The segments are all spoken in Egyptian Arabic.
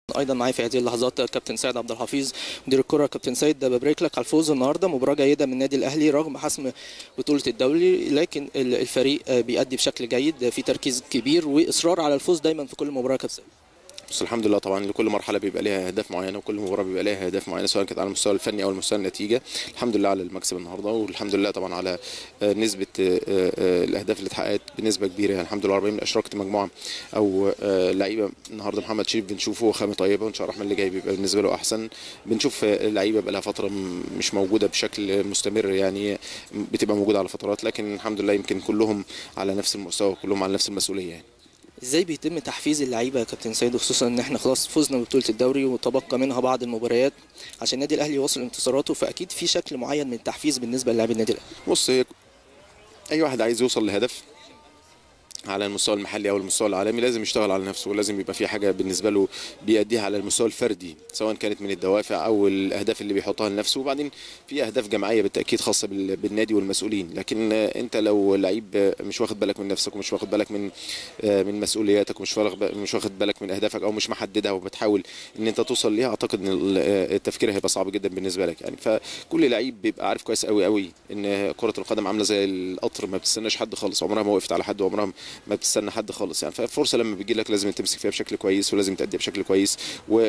ايضا معايا في هذه اللحظات كابتن سيد عبد الحفيظ مدير الكره كابتن سيد ببارك لك على الفوز النهارده مباراه جيده من النادي الاهلي رغم حسم بطوله الدوري لكن الفريق بيأدي بشكل جيد في تركيز كبير واصرار على الفوز دايما في كل مباراه كابتن سيد بس الحمد لله طبعا لكل مرحله بيبقى ليها اهداف معينه وكل مباراه بيبقى ليها اهداف معينه سواء كانت على المستوى الفني او المستوى النتيجه الحمد لله على المكسب النهارده والحمد لله طبعا على نسبه الاهداف اللي اتحققت بنسبه كبيره يعني الحمد لله 40 اشركت مجموعه او لعيبه النهارده محمد شريف بنشوفه خامه طيبه وان شاء الله الرحمن اللي جاي بيبقى بالنسبه له احسن بنشوف لعيبه بقى لها فتره مش موجوده بشكل مستمر يعني بتبقى موجوده على فترات لكن الحمد لله يمكن كلهم على نفس المستوى وكلهم على نفس المسؤوليه يعني ازاي بيتم تحفيز اللعيبه يا كابتن سيد خصوصا ان احنا خلاص فزنا ببطوله الدوري وتبقى منها بعض المباريات عشان النادي الاهلي يواصل انتصاراته فاكيد في شكل معين من التحفيز بالنسبه للاعبي النادي الاهلي بص هي اي واحد عايز يوصل لهدف على المستوى المحلي او المستوى العالمي لازم يشتغل على نفسه ولازم يبقى في حاجه بالنسبه له بيأديها على المستوى الفردي سواء كانت من الدوافع او الاهداف اللي بيحطها لنفسه وبعدين في اهداف جماعيه بالتاكيد خاصه بالنادي والمسؤولين لكن انت لو لعيب مش واخد بالك من نفسك ومش واخد بالك من من مسؤولياتك ومش مش واخد بالك من اهدافك او مش محددها وبتحاول ان انت توصل ليها اعتقد ان التفكير هيبقى صعب جدا بالنسبه لك يعني فكل لعيب بيبقى عارف كويس قوي قوي ان كره القدم عامله زي القطر ما بتستناش حد خالص عمرها ما وقفت على حد وعمرها ما بتستنى حد خالص يعني فالفرصه لما بتجي لك لازم تمسك فيها بشكل كويس ولازم تأدي بشكل كويس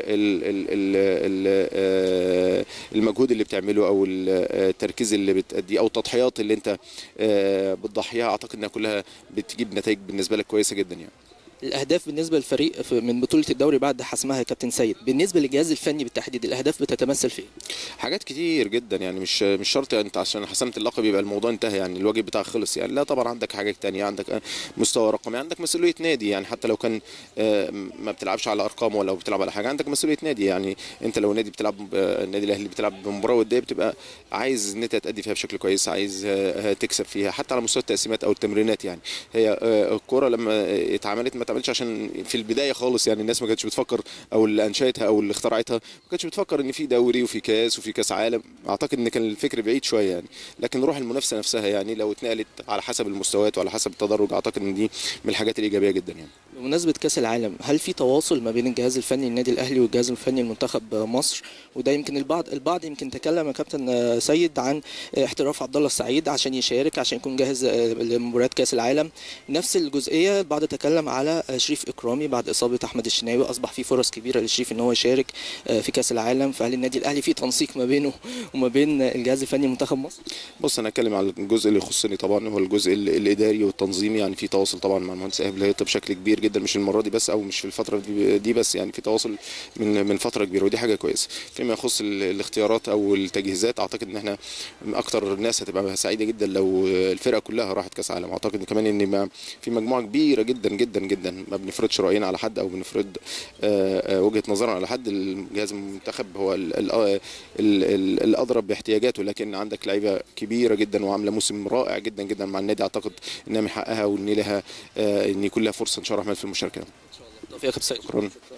والمجهود اللي بتعمله او التركيز اللي بتأديه او التضحيات اللي انت بتضحيها اعتقد انها كلها بتجيب نتائج بالنسبه لك كويسه جدا يعني الاهداف بالنسبه للفريق من بطوله الدوري بعد حسمها يا كابتن سيد بالنسبه للجهاز الفني بالتحديد الاهداف بتتمثل في حاجات كتير جدا يعني مش مش شرط انت عشان حسمت اللقب يبقى الموضوع انتهى يعني الواجب بتاعك خلص يعني لا طبعا عندك حاجات تانية عندك مستوى رقمي عندك مسؤوليه نادي يعني حتى لو كان ما بتلعبش على ارقام ولا بتلعب على حاجه عندك مسؤوليه نادي يعني انت لو نادي بتلعب النادي الاهلي بتلعب بمباراه وديه بتبقى عايز ان انت تأدي فيها بشكل كويس عايز تكسب فيها حتى على مستوى التقسيمات او التمرينات يعني هي الكوره لما اتعملت ما اتعملتش عشان في البدايه خالص يعني الناس ما كانتش بتفكر او اللي انشاتها او اللي اخترعتها ما كانتش بتفكر ان في دوري وفي كاس وفي كاس عالم اعتقد ان كان الفكر بعيد شويه يعني لكن روح المنافسه نفسها يعني لو اتنقلت على حسب المستويات وعلى حسب التدرج اعتقد ان دي من الحاجات الايجابيه جدا يعني بمناسبه كاس العالم هل في تواصل ما بين الجهاز الفني للنادي الاهلي والجهاز الفني لمنتخب مصر وده يمكن البعض البعض يمكن تكلم يا كابتن سيد عن احتراف عبد الله السعيد عشان يشارك عشان يكون جاهز لمباريات كاس العالم نفس الجزئيه البعض تكلم على شريف اكرامي بعد اصابه احمد الشناوي اصبح في فرص كبيره لشريف ان هو يشارك في كاس العالم فهل النادي الاهلي في تنسيق ما بينه وما بين الجهاز الفني لمنتخب مصر بص انا اتكلم على الجزء اللي يخصني طبعا هو الجزء الاداري والتنظيمي يعني في تواصل طبعا مع المهندس ايهاب الهيطه بشكل كبير جدا مش المره دي بس او مش في الفتره دي بس يعني في تواصل من من فتره كبيره ودي حاجه كويسه فيما يخص الاختيارات او التجهيزات اعتقد ان احنا اكتر الناس هتبقى سعيده جدا لو الفرقه كلها راحت كاس عالم اعتقد كمان ان ما في مجموعه كبيره جدا جدا جدا ما بنفرضش راينا على حد او بنفرض وجهه نظرنا على حد الجهاز المنتخب هو الاضرب باحتياجاته لكن عندك لعيبه كبيره جدا وعامله موسم رائع جدا جدا مع النادي اعتقد انها من حقها وان لها ان يكون لها فرصه ان شاء الله في المشاركه توفيق شكرا